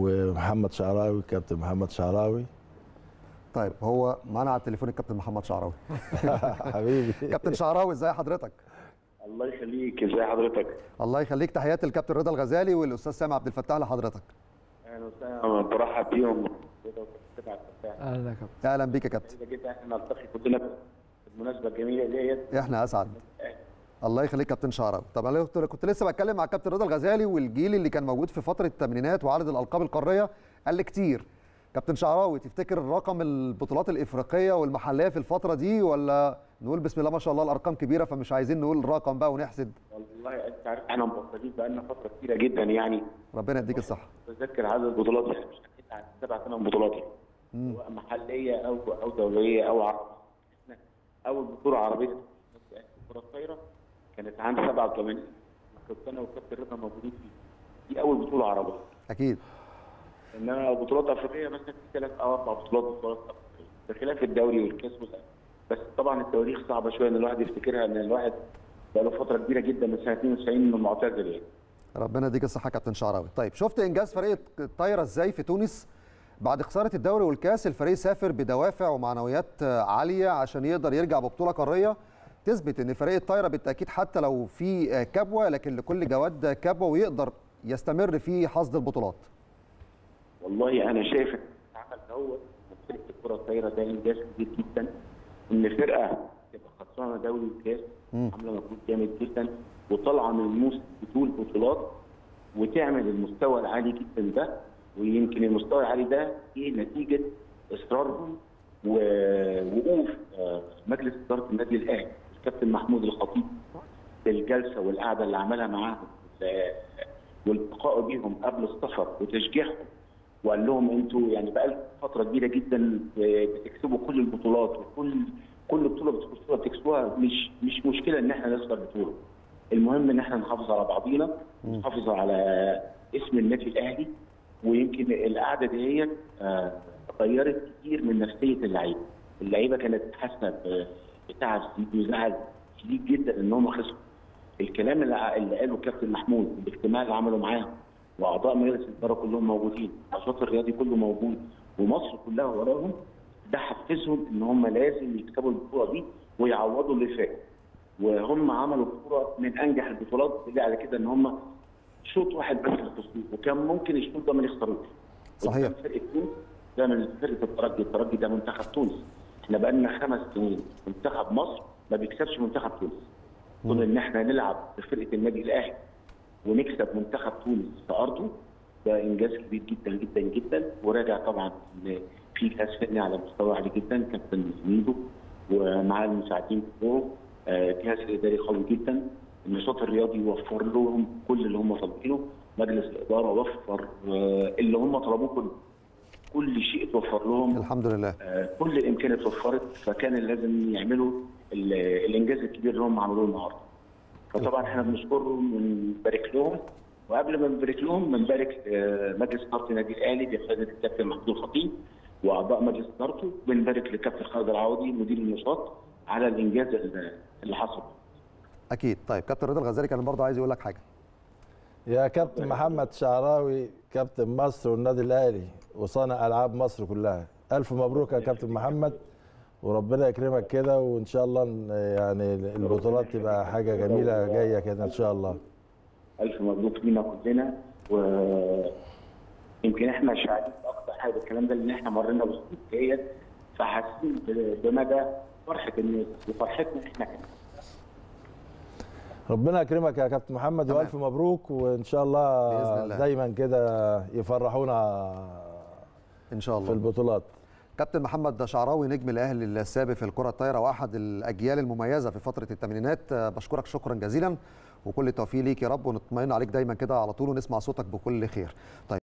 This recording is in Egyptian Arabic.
ومحمد شعراوي كابتن محمد شعراوي طيب هو معانا على التليفون الكابتن محمد شعراوي حبيبي كابتن شعراوي ازي حضرتك الله يخليك ازي حضرتك الله يخليك تحياتي للكابتن رضا الغزالي والاستاذ سامي عبد الفتاح لحضرتك اهلا وسهلا برحب بيهم اهلا يا كابتن اهلا بيك يا كابتن سعيد جدا احنا نلتقي كلنا في المناسبه الجميله ديت احنا اسعد الله يخليك كابتن شعراوي طب انا كنت- كنت لسه بتكلم مع الكابتن رضا الغزالي والجيل اللي كان موجود في فتره الثمانينات وعدد الالقاب القاريه قال لي كتير كابتن شعراوي تفتكر رقم البطولات الافريقيه والمحليه في الفتره دي ولا نقول بسم الله ما شاء الله الارقام كبيره فمش عايزين نقول الرقم بقى ونحسد والله انت عارف احنا مبطلين بقالنا فتره كتيره جدا يعني ربنا يديك الصحه بتذكر عدد البطولات يعني مش هنحكي عن سبع ثمان بطولات يعني سواء محليه او او دوليه او عربيه احنا اول بطوله عربيه في الكره الطايره كانت عام 87 كنت انا والكابتن رضا موجودين فيه دي اول بطوله عربيه اكيد انما بطولات افريقيه مثلا في ثلاث او اربع بطولات بطولات افريقيه بخلاف الدوري والكاس والأهلي. بس طبعا التواريخ صعبه شويه ان الواحد يفتكرها ان الواحد بقى له فتره كبيره جدا من سنه 92 انه معتزل يعني ربنا يديك الصحه كابتن شعراوي طيب شفت انجاز فريق الطايره ازاي في تونس بعد خساره الدوري والكاس الفريق سافر بدوافع ومعنويات عاليه عشان يقدر يرجع ببطوله قاريه تثبت ان فريق الطايره بالتاكيد حتى لو في كبوه لكن لكل جواد كبوه ويقدر يستمر في حصد البطولات والله انا شايف ان العمل دوت فرقه الكره الطايره ده انجاز كبير جدا ان فرقه تبقى خسرانه دوري وكاس عامله مجهود جامد جدا وطالعه من الموسم بطول بطولات وتعمل المستوى العالي جدا ده ويمكن المستوى العالي ده ايه نتيجه اصرارهم ووقوف آه، مجلس اداره النادي الاهلي الكابتن محمود الخطيب الجلسه والقعده اللي عملها معاهم آه، والتقاء بيهم قبل السفر وتشجيعهم وقال لهم انتوا يعني بقى فتره كبيره جدا بتكسبوا كل البطولات وكل كل بطوله بتخشوها بتكسبوها مش مش مشكله ان احنا نخسر بطوله المهم ان احنا نحافظ على بعضينا نحافظ على اسم النادي الاهلي ويمكن القعده ديت آه، غيرت كتير من نفسيه اللعيبه اللعيبه كانت حاسه ب- بتعب شديد وزعل شديد جدا ان هم خسروا الكلام اللي ع- اللي قاله الكابتن محمود الاجتماع اللي عمله معاهم واعضاء مجلس الاداره كلهم موجودين النشاط الرياضي كله موجود ومصر كلها وراهم ده حفزهم ان هم لازم يكسبوا البطوله دي ويعوضوا اللي فات وهم عملوا بطوله من انجح البطولات اللي على كده ان هم شوط واحد بس للتصويت وكان ممكن الشوط ده ما يخسروش صحيح. قدام فرقه تونس ده من فرقه الترجي الترجي ده منتخب تونس احنا بقالنا خمس سنين منتخب مصر ما بيكسبش منتخب تونس كون ان احنا نلعب بفرقه النادي الاهلي ونكسب منتخب تونس في ارضه ده انجاز كبير جدا جدا جدا وراجع طبعا إن في جهاز فني على مستوى عالي جدا كابتن ميدو ومع المساعدين بتوعه آه، الجهاز الاداري قوي جدا النشاط الرياضي وفر لهم كل اللي هم طالبينه مجلس الاداره وفر آه، اللي هم طلبوه كله كل شيء اتوفر لهم الحمد لله آه، كل الامكانيات اتوفرت فكان لازم يعملوا ال- الانجاز الكبير اللي هم عملوه النهارده. فطبعا احنا بنشكرهم ونبارك لهم وقبل ما نبارك لهم بنبارك آه، مجلس اداره النادي الاهلي بقياده الكابتن محمود الخطيب واعضاء مجلس ادارته بنبارك للكابتن خالد العوضي مدير النشاط على الانجاز اللي اللي حصل. اكيد طيب كابتن رضا الغزالي كان برضه عايز يقول لك حاجه يا كابتن محمد شعراوي كابتن مصر والنادي الاهلي وصانع العاب مصر كلها الف مبروك يا كابتن محمد وربنا يكرمك كده وان شاء الله ن- يعني البطولات تبقى حاجه جميله جايه كده ان شاء الله الف مبروك لينا كلنا ويمكن احنا شاهدين اكتر حاجه بالكلام ده لان احنا مرينا بظروف ديت فحاسين ب- بمدى فرحه الناس وفرحتنا احنا كمان. ربنا يكرمك يا كابتن محمد تمام. والف مبروك وان شاء الله, بإذن الله. دايما كده يفرحونا ان شاء في الله البطولات كابتن محمد شعراوي نجم الاهلي السابق في الكره الطايره واحد الاجيال المميزه في فتره الثمانينات آه، بشكرك شكرا جزيلا وكل التوفيق ليك يا رب ونطمئن عليك دايما كده على طول ونسمع صوتك بكل خير طيب